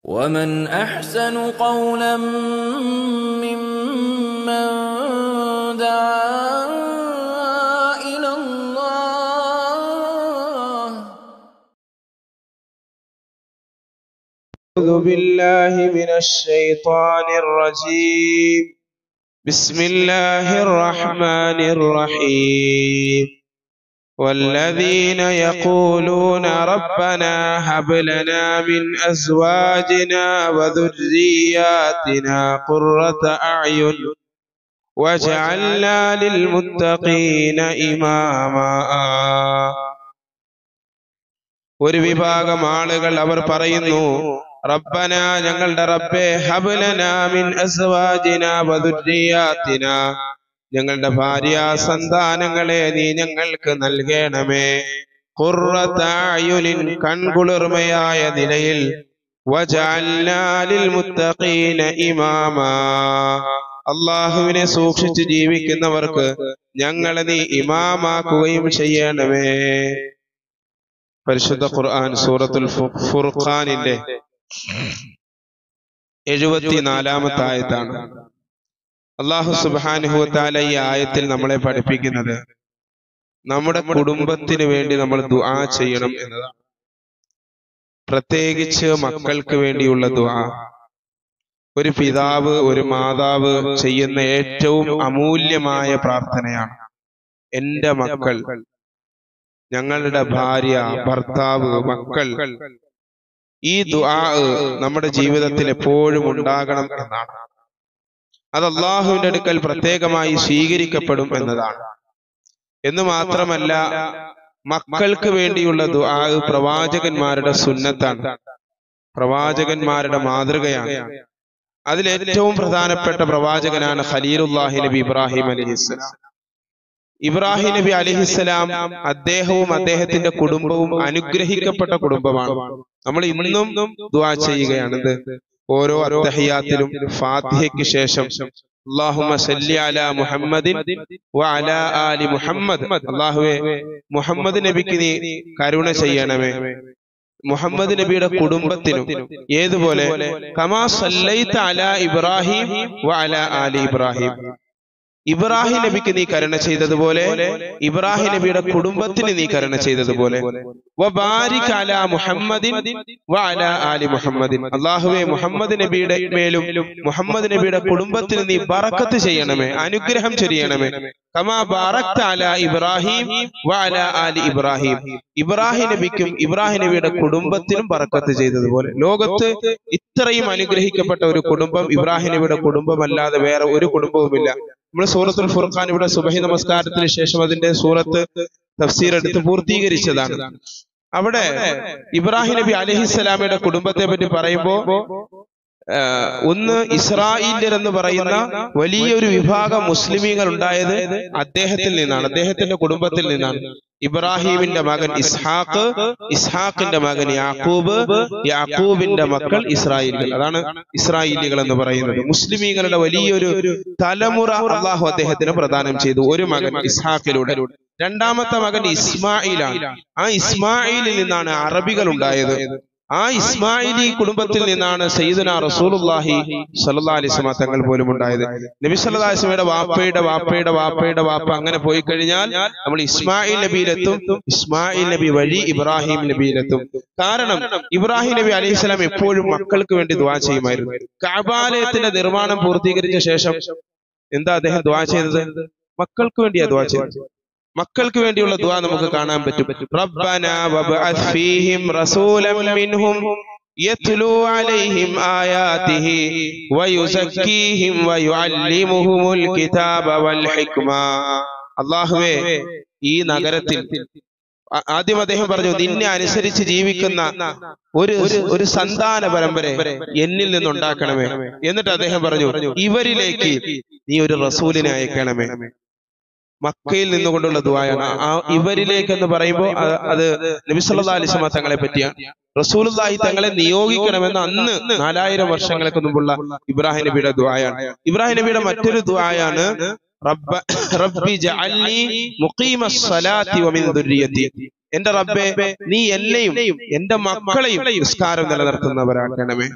ومن أحسن قولا ممن دعا إلى الله أعوذ بالله من الشيطان الرجيم بسم الله الرحمن الرحيم والذين يقولون ربنا هب لنا من أزواجنا وذرياتنا قرة أعين واجعلنا للمتقين إماما ഒരു വിഭാഗം ആളുകൾ അവർ പറയുന്നു റബ്ബന ഞങ്ങളുടെ റബ്ബേ ഹബ്ലന മിൻ അസ്വാജിന വദുരിയാത്തിന ഞങ്ങളുടെ ഭാര്യ സന്താനങ്ങളെ നീ ഞങ്ങൾക്ക് നൽകണമേ ഖുർറതഅയുനിൻ കൺകുളിർമയായ നിലയിൽ വജഅൽനാ ലിൽമുത്തഖീന ഇമാമാ അള്ളാഹുവിനെ സൂക്ഷിച്ച് ജീവിക്കുന്നവർക്ക് ഞങ്ങളെ നീ ഇമാമാക്കുകയും ചെയ്യണമേ പരിശുദ്ധ ഖുർആൻ സൂറത്തുൽ ഫു- ഫുർഖാനിന്റെ എഴുപത്തിനാലാമത്തെ ആയത്താണ് അള്ളാഹു സുബാനുഹു താല ഈ ആയത്തിൽ നമ്മളെ പഠിപ്പിക്കുന്നത് നമ്മുടെ കുടുംബത്തിന് വേണ്ടി നമ്മൾ ദുആ ചെയ്യണം എന്നതാണ് പ്രത്യേകിച്ച് മക്കൾക്ക് വേണ്ടിയുള്ള ദുആ ഒരു പിതാവ് ഒരു മാതാവ് ചെയ്യുന്ന ഏറ്റവും അമൂല്യമായ പ്രാർത്ഥനയാണ് എന്റെ മക്കൾ ഞങ്ങളുടെ ഭാര്യ ഭർത്താവ് മക്കൾ ഈ ദുആ നമ്മുടെ ജീവിതത്തിൽ എപ്പോഴും ഉണ്ടാകണം എന്നാണ് അത് അള്ളാഹുവിന്റെ അടുക്കൽ പ്രത്യേകമായി സ്വീകരിക്കപ്പെടും എന്നതാണ് എന്ന് മാത്രമല്ല മക്കൾക്ക് വേണ്ടിയുള്ള ദുആ പ്രവാചകന്മാരുടെ സുന്നത്താണ് പ്രവാചകന്മാരുടെ മാതൃകയാണ് അതിൽ ഏറ്റവും പ്രധാനപ്പെട്ട പ്രവാചകനാണ് ഖലീലുല്ലാഹി നബി ഇബ്രാഹിം അലഹിസ്സലാം ഇബ്രാഹിം നബി അലിഹിസ്സലാം അദ്ദേഹവും അദ്ദേഹത്തിന്റെ കുടുംബവും അനുഗ്രഹിക്കപ്പെട്ട കുടുംബമാണ് നമ്മൾ ഇന്നും ദുആ ചെയ്യുകയാണിത് ഓരോ അത്തഹിയാത്തിലും ഫാത്തിഹയ്ക്ക് ശേഷം അല്ലാഹുമ്മ സല്ലി അലാ മുഹമ്മദിൻ വ അലാ ആലി മുഹമ്മദ് അല്ലാഹുവേ മുഹമ്മദ് നബിക്ക് നീ കരുണ ചെയ്യണമേ മുഹമ്മദ് നബിയുടെ കുടുംബത്തിനും ഏതുപോലെ കമാ സല്ലൈത അലാ ഇബ്രാഹിം വ അലാ ആലി ഇബ്രാഹിം ഇബ്രാഹിം നബിക്ക് നീ കരുണ ചെയ്തതുപോലെ ഇബ്രാഹിം നബിയുടെ കുടുംബത്തിന് നീ കരുണ ചെയ്തതുപോലെ വബാരിക് അലാ മുഹമ്മദിൻ വഅലാ ആലി മുഹമ്മദിൻ അള്ളാഹുവെ മുഹമ്മദ് നബിയുടെ മേലും മുഹമ്മദ് നബിയുടെ കുടുംബത്തിന് നീ ബറക്കത്ത് ചെയ്യണമേ അനുഗ്രഹം ചൊരിയണമേ കമാ ബാറക്ത അലാ ഇബ്രാഹിം വഅലാ ആലി ഇബ്രാഹിം ഇബ്രാഹിം നബിക്കും ഇബ്രാഹിം നബിയുടെ കുടുംബത്തിനും ബറക്കത്ത് ചെയ്തതുപോലെ ലോകത്ത് ഇത്രയും അനുഗ്രഹിക്കപ്പെട്ട ഒരു കുടുംബം ഇബ്രാഹിം നബിയുടെ കുടുംബമല്ലാതെ വേറെ ഒരു കുടുംബവുമില്ല നമ്മൾ സൂറത്തുൽ ഫുർഖാൻ ഇവിടെ സുബഹി നമസ്കാരത്തിന് ശേഷം അതിന്റെ സൂറത്ത് തഫ്സീർ എടുത്ത് പൂർത്തീകരിച്ചതാണ് അവിടെ ഇബ്രാഹിം നബി അലഹിസ്സലാമയുടെ കുടുംബത്തെ പറ്റി പറയുമ്പോ ആ, ഒന്ന് ഇസ്രായേലിയർ എന്ന് പറയുന്ന വലിയൊരു വിഭാഗം മുസ്ലിമീങ്ങൾ ഉണ്ടായത് അദ്ദേഹത്തിൽ നിന്നാണ് അദ്ദേഹത്തിന്റെ കുടുംബത്തിൽ നിന്നാണ് ഇബ്രാഹിമിന്റെ മകൻ ഇസ്ഹാഖ് ഇസ്ഹാഖിന്റെ മകൻ യാക്കൂബ് യാക്കൂബിന്റെ മക്കൾ ഇസ്രായേലികൾ അതാണ് ഇസ്രായേലികൾ എന്ന് പറയുന്നത് മുസ്ലിമീങ്ങളുടെ വലിയൊരു തലമുറ അള്ളാഹു അദ്ദേഹത്തിന് പ്രദാനം ചെയ്തു ഒരു മകൻ ഇസ്ഹാഖിലൂടെ രണ്ടാമത്തെ മകൻ ഇസ്മായിലാണ് ആ ഇസ്മായിലിൽ നിന്നാണ് അറബികൾ ഉണ്ടായത് ആ ഇസ്മായിലി കുടുംബത്തിൽ നിന്നാണ് സയ്യിദുന റസൂലുള്ളാഹി സല്ലല്ലാഹു അലൈഹി വസല്ലം തങ്ങൾ പോലും ഉണ്ടായത് നബി സല്ലല്ലാഹു അലൈഹി വസല്ലമയുടെ വാപ്പയുടെ വാപ്പയുടെ വാപ്പയുടെ വാപ്പ അങ്ങനെ പോയി കഴിഞ്ഞാൽ നമ്മൾ ഇസ്മായിൽ നബിയിലെത്തും ഇസ്മായിൽ നബി വഴി ഇബ്രാഹിം നബിയിലെത്തും കാരണം ഇബ്രാഹിം നബി അലൈഹി സ്വലാം എപ്പോഴും മക്കൾക്ക് വേണ്ടി ദുആ ചെയ്യുമായിരുന്നു കഅബാലയത്തിന്റെ നിർമ്മാണം പൂർത്തീകരിച്ച ശേഷം എന്താ അദ്ദേഹം ദുആ ചെയ്തത് മക്കൾക്ക് വേണ്ടിയാ ദുആ ചെയ്തത് മക്കൾക്ക് വേണ്ടിയുള്ള ദുആ നമുക്ക് കാണാൻ പറ്റും റബ്ബന വബ്അസ് ഫീഹിം റസൂലൻ മിൻഹും യത്ലു അലൈഹിം ആയാതിഹി വയുസക്കീഹിം വയുഅല്ലിമുഹുമുൽ കിതാബ വൽ ഹിക്മ അല്ലാഹുവേ ഈ നഗരത്തിൽ ആ- ആദ്യം അദ്ദേഹം പറഞ്ഞു നിന്നെ അനുസരിച്ച് ജീവിക്കുന്ന ഒരു ഒരു സന്താന പരമ്പര എന്നിൽ നിന്നുണ്ടാക്കണമേ എന്നിട്ട് അദ്ദേഹം പറഞ്ഞു ഇവരിലേക്ക് നീ ഒരു റസൂലിനെ അയക്കണമേ മക്കയിൽ നിന്നുകൊണ്ടുള്ള ദുആയാണ് ആ ഇവരിലേക്ക് എന്ന് പറയുമ്പോൾ അ- അത് നബി സല്ലല്ലാഹു അലൈഹി വസല്ലം തങ്ങളെ പറ്റിയാണ് റസൂലുള്ളാഹി തങ്ങളെ നിയോഗിക്കണമെന്ന് അന്ന് നാലായിരം വർഷങ്ങൾക്ക് മുമ്പുള്ള ഇബ്രാഹിം നബിയുടെ ദുആയാണ് ഇബ്രാഹിം നബിയുടെ മറ്റൊരു ദുആയാണ് റബ്ബ റബ്ബി ജഅൽനി മുഖീമസ് സ്വലാത്തി വമിൻ ദുർരിയത്തി എന്റെ റബ്ബെ നീ എന്നെയും എന്റെ മക്കളെയും നിസ്കാരം നിലനിർത്തുന്നവരാക്കണമേ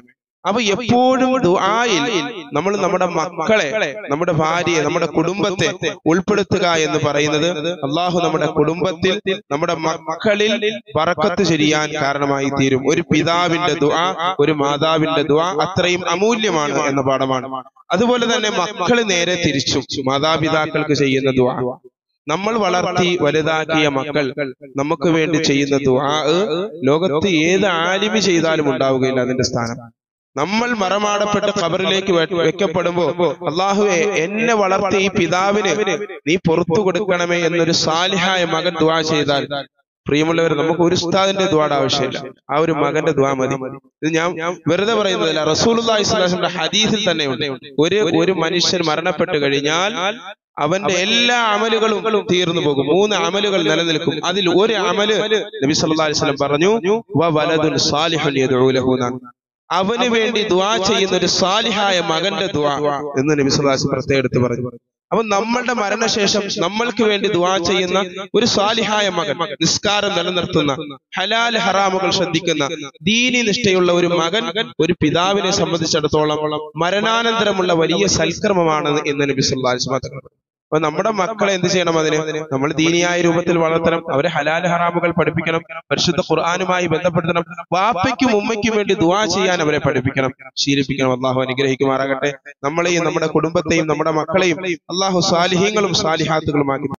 അപ്പൊ എപ്പോഴും ദുആയിൽ നമ്മൾ നമ്മുടെ മക്കളെ നമ്മുടെ ഭാര്യയെ നമ്മുടെ കുടുംബത്തെ ഉൾപ്പെടുത്തുക എന്ന് പറയുന്നത് അള്ളാഹു നമ്മുടെ കുടുംബത്തിൽ നമ്മുടെ മക്കളിൽ പറക്കത്ത് ശരിയാൻ കാരണമായി തീരും ഒരു പിതാവിന്റെ ദുആ ഒരു മാതാവിന്റെ ദുആ അത്രയും അമൂല്യമാണ് എന്ന പാഠമാണ് അതുപോലെ തന്നെ മക്കൾ നേരെ തിരിച്ചു മാതാപിതാക്കൾക്ക് ചെയ്യുന്ന ദുആ നമ്മൾ വളർത്തി വലുതാക്കിയ മക്കൾ നമുക്ക് വേണ്ടി ചെയ്യുന്ന ദുആ ലോകത്ത് ഏത് ആലിമി ചെയ്താലും ഉണ്ടാവുകയില്ല അതിന്റെ സ്ഥാനം നമ്മൾ മറമാടപ്പെട്ട് ഖബറിലേക്ക് വെ- വെക്കപ്പെടുമ്പോ അള്ളാഹുവെ എന്നെ വളർത്തിയ ഈ പിതാവിന് നീ പുറത്തു കൊടുക്കണമേ എന്നൊരു സാലിഹായ മകൻ ദുആ ചെയ്താൽ പ്രിയമുള്ളവർ നമുക്ക് ഒരു ഉസ്താദിന്റെ ദ്വാട ആവശ്യമില്ല ആ ഒരു മകന്റെ ദ്വാ മതി ഇത് ഞാൻ വെറുതെ പറയുന്നതല്ല റസൂലുള്ളാഹി സ്വല്ലല്ലാഹു അലൈഹി വസല്ലം ഹദീസിൽ തന്നെ ഉണ്ട് ഒരു ഒരു മനുഷ്യൻ മരണപ്പെട്ടു കഴിഞ്ഞാൽ അവന്റെ എല്ലാ അമലുകളും തീർന്നു പോകും മൂന്ന് അമലുകൾ നിലനിൽക്കും അതിൽ ഒരു അമല് നബി സല്ലല്ലാഹു അലൈഹി വസല്ലം പറഞ്ഞു വ വലദുൻ സാലിഹുൻ യദ്ഉ ലഹു എന്നാണ്. അവന് വേണ്ടി ദുആ ചെയ്യുന്ന ഒരു സാലിഹായ മകന്റെ ദുആ എന്ന് നബി സല്ലല്ലാഹു അലൈഹി വസല്ലം പ്രത്യേകം എടുത്ത് പറഞ്ഞു അപ്പൊ നമ്മളുടെ മരണശേഷം നമ്മൾക്ക് വേണ്ടി ദുആ ചെയ്യുന്ന ഒരു സാലിഹായ മകൻ നിസ്കാരം നിലനിർത്തുന്ന ഹലാൽ ഹറാമുകൾ ശ്രദ്ധിക്കുന്ന ദീനി നിഷ്ഠയുള്ള ഒരു മകൻ ഒരു പിതാവിനെ സംബന്ധിച്ചിടത്തോളം മരണാനന്തരമുള്ള വലിയ സൽക്കർമ്മമാണ് എന്ന് നബി സല്ലല്ലാഹു അലൈഹി വസല്ലം പറഞ്ഞു. അപ്പൊ നമ്മുടെ മക്കളെ എന്ത് ചെയ്യണം അതിന് നമ്മൾ ദീനിയായ രൂപത്തിൽ വളർത്തണം അവരെ ഹലാൽ ഹറാമുകൾ പഠിപ്പിക്കണം പരിശുദ്ധ ഖുർആാനുമായി ബന്ധപ്പെടുത്തണം വാപ്പയ്ക്കും ഉമ്മയ്ക്കും വേണ്ടി ദുആ ചെയ്യാൻ അവരെ പഠിപ്പിക്കണം ശീലിപ്പിക്കണം അള്ളാഹു അനുഗ്രഹിക്കുമാറാകട്ടെ നമ്മളെയും നമ്മുടെ കുടുംബത്തെയും നമ്മുടെ മക്കളെയും അള്ളാഹു സാലിഹ്യങ്ങളും സാലിഹാത്തുകളുമാക്കി